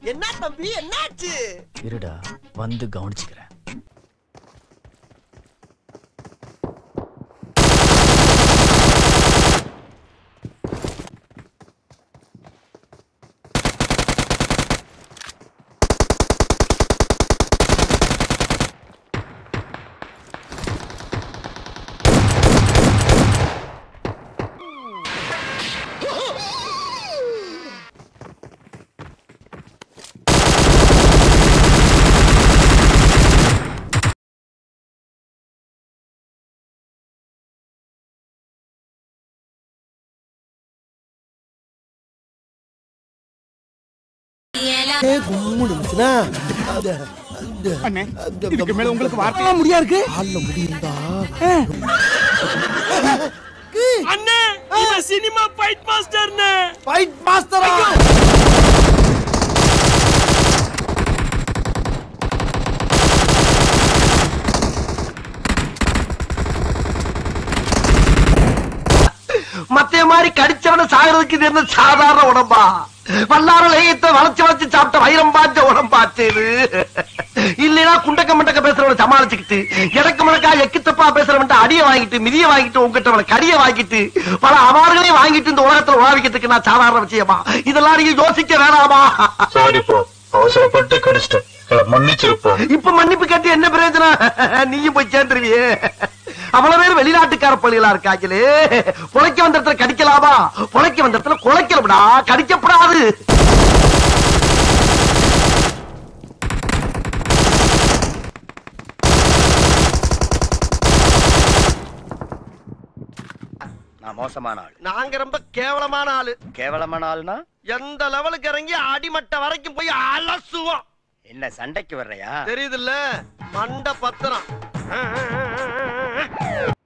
என்ன தம்பி என்னாச்சு இருடா வந்து கவனிச்சுக்கிறேன் கும்முடு இருந்துச்சுன்னா அண்ணே இதுக்கு மேல உங்களுக்கு வார்த்தை முடியா இருக்கு ஆள்ல முடியுதா அண்ணே இவன் சினிமா ஃபைட் மாஸ்டர்னே ஃபைட் மாஸ்டரா மத்தைய மாதிரி கடிச்சவன சாகிறதுக்கு இது என்ன சாதாரண உடம்பா வல்லார லேயத்தை வளைச்சு வளைச்சு சாப்பிட்ட வைரம் பாஞ்ச உடம்பாச்சு இது இல்லைன்னா குண்டக்க மண்டக்க பேசுறவனை சமாளிச்சுக்கிட்டு எனக்கு முழக்கா எக்கு தப்பா பேசுறவன்ட்ட அடிய வாங்கிட்டு மிதிய வாங்கிட்டு உங்ககிட்ட அவனை கடிய வாங்கிட்டு பல அவார்களையும் வாங்கிட்டு இந்த உலகத்துல உழவிக்கிறதுக்கு நான் சாதாரண விஷயமா இதெல்லாம் நீங்க யோசிக்க வேணாமா சாரி ப்ரோ அவசரப்பட்டு கடிச்சிட்டேன் மன்னிச்சிருப்போம் இப்ப மன்னிப்பு கேட்டு என்ன பிரயோஜனம் நீயும் போய் சேர்ந்துருவியே அவ்வளவு பேர் வெளிநாட்டுக்கார பள்ளிகளா இருக்காங்களே புழைக்க வந்த இடத்துல கடிக்கலாமா புழைக்க வந்த இடத்துல குலைக்கலாம்டா கடிக்கப்படாது நான் மோசமான ஆள் நாங்க ரொம்ப கேவலமான ஆளு கேவலமான ஆள்னா எந்த லெவலுக்கு இறங்கி அடிமட்ட வரைக்கும் போய் அலசுவோம் என்ன சண்டைக்கு வர்றையா தெரியுதுல்ல மண்ட பத்திரம்